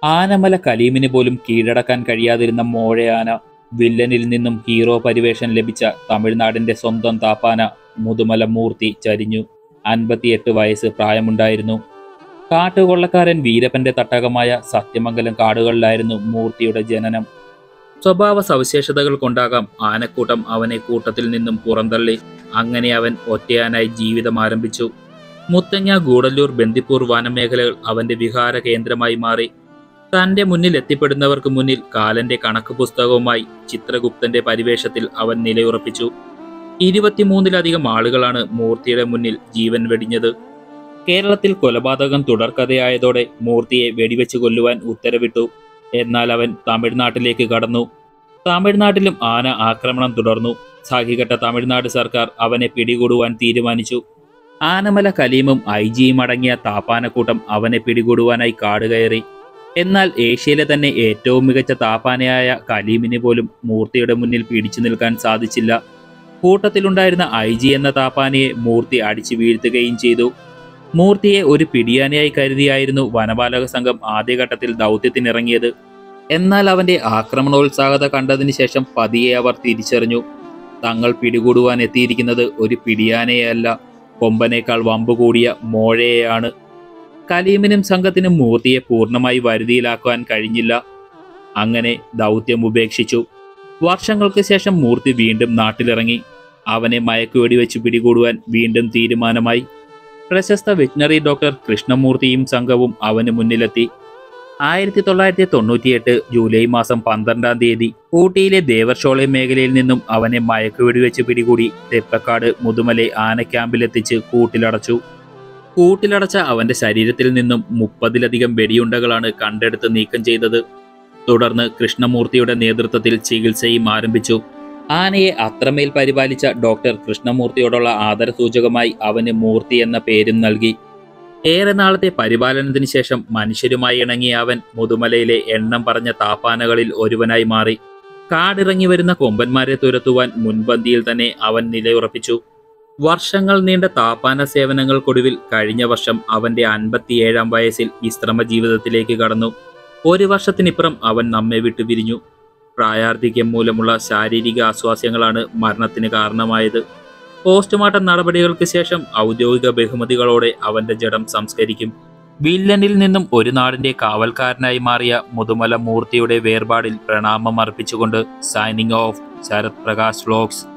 ആനമല കലീമിന് പോലും കീഴടക്കാൻ കഴിയാതിരുന്ന മോഴയാന വില്ലനിൽ നിന്നും ഹീറോ പരിവേഷം ലഭിച്ച തമിഴ്നാടിന്റെ സ്വന്തം താപ്പാന മുതുമല മൂർത്തി ചരിഞ്ഞു അൻപത്തിയെട്ട് വയസ്സ് പ്രായമുണ്ടായിരുന്നു കാട്ടുകൊള്ളക്കാരൻ വീരപ്പന്റെ തട്ടകമായ സത്യമംഗലം കാടുകളിലായിരുന്നു മൂർത്തിയുടെ ജനനം സ്വഭാവ സവിശേഷതകൾ കൊണ്ടാകാം ആനക്കൂട്ടം അവനെ കൂട്ടത്തിൽ നിന്നും പുറന്തള്ളി അങ്ങനെ അവൻ ഒറ്റയാനായി ജീവിതം ആരംഭിച്ചു മുത്തങ്ങ ഗൂഡല്ലൂർ ബന്ദിപ്പൂർ വനമേഖലകൾ അവന്റെ വിഹാര കേന്ദ്രമായി മാറി തന്റെ മുന്നിൽ എത്തിപ്പെടുന്നവർക്ക് മുന്നിൽ കാലന്റെ കണക്ക് പുസ്തകവുമായി ചിത്രഗുപ്തന്റെ പരിവേഷത്തിൽ അവൻ നിലയുറപ്പിച്ചു ഇരുപത്തിമൂന്നിലധികം ആളുകളാണ് മൂർത്തിയുടെ മുന്നിൽ ജീവൻ വെടിഞ്ഞത് കേരളത്തിൽ കൊലപാതകം തുടർക്കഥയായതോടെ മൂർത്തിയെ വെടിവെച്ച് കൊല്ലുവാൻ ഉത്തരവിട്ടു എന്നാൽ അവൻ തമിഴ്നാട്ടിലേക്ക് കടന്നു തമിഴ്നാട്ടിലും ആന ആക്രമണം തുടർന്നു സാഹികെട്ട തമിഴ്നാട് സർക്കാർ അവനെ പിടികൂടുവാൻ തീരുമാനിച്ചു ആനമല കലീമും ഐ ജിയും അടങ്ങിയ താപ്പാനക്കൂട്ടം അവനെ പിടികൂടുവാനായി കാടുകയറി എന്നാൽ ഏഷ്യയിലെ തന്നെ ഏറ്റവും മികച്ച താപ്പാനയായ കലീമിന് പോലും മൂർത്തിയുടെ മുന്നിൽ പിടിച്ചു നിൽക്കാൻ സാധിച്ചില്ല കൂട്ടത്തിലുണ്ടായിരുന്ന ഐ ജി എന്ന താപ്പാനയെ മൂർത്തി അടിച്ചു വീഴ്ത്തുകയും ചെയ്തു മൂർത്തിയെ ഒരു പിടിയാനയായി കരുതിയായിരുന്നു വനപാലക സംഘം ആദ്യഘട്ടത്തിൽ ദൗത്യത്തിനിറങ്ങിയത് എന്നാൽ അവന്റെ ആക്രമണോത്സാഹത കണ്ടതിന് ശേഷം പതിയെ അവർ തിരിച്ചറിഞ്ഞു തങ്ങൾ പിടികൂടുവാൻ എത്തിയിരിക്കുന്നത് ഒരു പിടിയാനയല്ല കൊമ്പനേക്കാൾ വമ്പ് കൂടിയ മോഴയെയാണ് കലീമിനും സംഘത്തിനും മൂർത്തിയെ പൂർണ്ണമായി വരുതിയിലാക്കുവാൻ കഴിഞ്ഞില്ല അങ്ങനെ ദൗത്യം ഉപേക്ഷിച്ചു വർഷങ്ങൾക്ക് ശേഷം മൂർത്തി വീണ്ടും നാട്ടിലിറങ്ങി അവനെ മയക്കുവെടി വെച്ച് പിടികൂടുവാൻ വീണ്ടും തീരുമാനമായി പ്രശസ്ത വെറ്റിനറി ഡോക്ടർ കൃഷ്ണമൂർത്തിയും സംഘവും അവന് മുന്നിലെത്തി ആയിരത്തി തൊള്ളായിരത്തി തൊണ്ണൂറ്റിയെട്ട് ജൂലൈ മാസം പന്ത്രണ്ടാം തീയതി ഊട്ടിയിലെ ദേവർഷോളെ മേഖലയിൽ നിന്നും അവനെ മയക്കുവെടി വെച്ച് പിടികൂടി തെപ്പക്കാട് മുതുമലെ ആന ക്യാമ്പിലെത്തിച്ച് കൂട്ടിലടച്ചു കൂട്ടിലടച്ച അവന്റെ ശരീരത്തിൽ നിന്നും മുപ്പതിലധികം വെടിയുണ്ടകളാണ് കണ്ടെടുത്ത് നീക്കം ചെയ്തത് തുടർന്ന് കൃഷ്ണമൂർത്തിയുടെ നേതൃത്വത്തിൽ ചികിത്സയും ആരംഭിച്ചു ആനയെ അത്രമേൽ പരിപാലിച്ച ഡോക്ടർ കൃഷ്ണമൂർത്തിയോടുള്ള ആദരസൂചകമായി അവന് മൂർത്തി എന്ന പേരും നൽകി ഏറെ നാളത്തെ പരിപാലനത്തിന് ശേഷം മനുഷ്യരുമായി ഇണങ്ങിയ അവൻ മുതുമലയിലെ എണ്ണം പറഞ്ഞ താപ്പാനകളിൽ ഒരുവനായി മാറി കാടിറങ്ങി വരുന്ന കൊമ്പന്മാരെ തുരത്തുവാൻ മുൻപന്തിയിൽ തന്നെ അവൻ നിലയുറപ്പിച്ചു വർഷങ്ങൾ നീണ്ട താപ്പാന സേവനങ്ങൾക്കൊടുവിൽ കഴിഞ്ഞ വർഷം അവന്റെ അൻപത്തിയേഴാം വയസ്സിൽ വിശ്രമ ജീവിതത്തിലേക്ക് കടന്നു ഒരു വർഷത്തിനിപ്പുറം അവൻ നമ്മെ വിട്ടു പിരിഞ്ഞു പ്രായാർദ്ധിക്യം മൂലമുള്ള ശാരീരിക ആസ്വാസ്യങ്ങളാണ് മരണത്തിന് കാരണമായത് പോസ്റ്റ്മോർട്ടം നടപടികൾക്ക് ശേഷം ഔദ്യോഗിക ബഹുമതികളോടെ അവന്റെ ജഡം സംസ്കരിക്കും വില്ലനിൽ നിന്നും ഒരു നാടിന്റെ കാവൽക്കാരനായി മാറിയ മുതുമല മൂർത്തിയുടെ വേർപാടിൽ പ്രണാമം അർപ്പിച്ചുകൊണ്ട് signing off Sarath Prakash vlogs